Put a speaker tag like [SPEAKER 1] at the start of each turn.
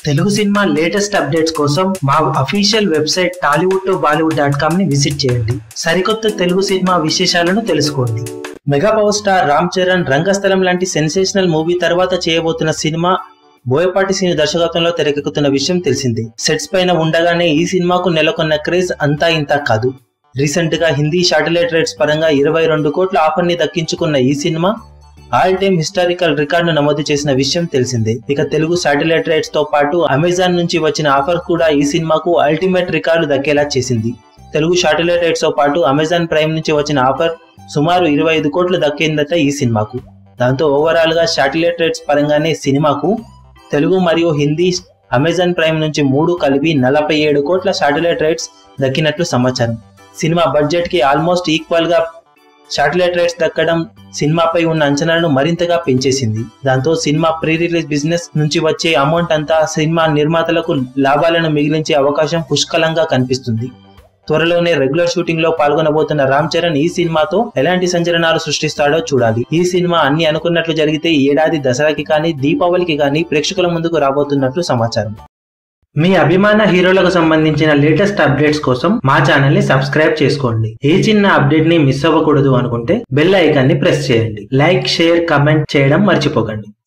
[SPEAKER 1] Telugu cinema latest updates కోసం మా official website Tollywood to Bollywood dot com ని visit చేయండి సరికొత్త తెలుగు సినిమా విశేషాలను తెలుసుకోండి mega power star Ram Charan Rangasthalam లాంటి సెన్సేషనల్ మూవీ తర్వాత చేయబోతున్న సినిమా బోయపాటి శ్రీని దర్శకత్వంలో తెరకెక్కుతున్న విషయం తెలిసిందే సెట్స్ పైన ఉండగానే ఈ సినిమాకు నెలకొన్న క్రేజ్ అంతా ఇంతా కాదు రీసెంట్ గా హిందీ శాటిలైట్ రేట్స్ పరంగా ఇరవై రెండు కోట్ల ఆఫర్ ని దక్కించుకున్న ఈ cinema all time historical record నమోదు చేసిన విషయం తెలిసిందే ఇక తెలుగు శాటిలైట్ రైట్స్ తో పాటు అమెజాన్ నుంచి వచ్చిన ఆఫర్ కూడా ఈ సినిమాకు అల్టిమేట్ రికార్డు దక్కేలా చేసింది తెలుగు శాటిలైట్ రైట్స్ తో పాటు అమెజాన్ ప్రైమ్ నుంచి వచ్చిన ఆఫర్ సుమారు ఇరవై ఐదు కోట్లు దక్కిందట ఈ సినిమాకు దాంతో ఓవరాల్ గా శాటిలైట్ రైట్స్ పరంగానే సినిమాకు తెలుగు మరియు హిందీ అమెజాన్ ప్రైమ్ నుంచి మూడు కలిపి నలభై ఏడు కోట్ల శాటిలైట్ రైట్స్ దక్కినట్లు సమాచారం సినిమా బడ్జెట్ కి ఆల్మోస్ట్ ఈక్వల్ గా శాటిలైట్ రైట్స్ దక్కడం సినిమాపై ఉన్న అంచనాలను మరింతగా పెంచేసింది దాంతో సినిమా ప్రీ రిలీజ్ బిజినెస్ నుంచి వచ్చే అమౌంట్ అంతా సినిమా నిర్మాతలకు లాభాలను మిగిలించే అవకాశం పుష్కలంగా కనిపిస్తుంది త్వరలోనే రెగ్యులర్ షూటింగ్ లో పాల్గొనబోతున్న రామ్ చరణ్ ఈ సినిమాతో ఎలాంటి సంచలనాలు సృష్టిస్తాడో చూడాలి ఈ సినిమా అన్ని అనుకున్నట్లు జరిగితే ఈ ఏడాది దసరాకి కానీ దీపావళికి కానీ ప్రేక్షకుల ముందుకు రాబోతున్నట్లు సమాచారం మీ అభిమాన హీరోలకు సంబంధించిన లేటెస్ట్ అప్డేట్స్ కోసం మా ఛానల్ ని సబ్స్క్రైబ్ చేసుకోండి ఏ చిన్న అప్డేట్ ని మిస్ అవ్వకూడదు అనుకుంటే బెల్ ఐకాన్ ని ప్రెస్ చేయండి లైక్ షేర్ కమెంట్ చేయడం మర్చిపోకండి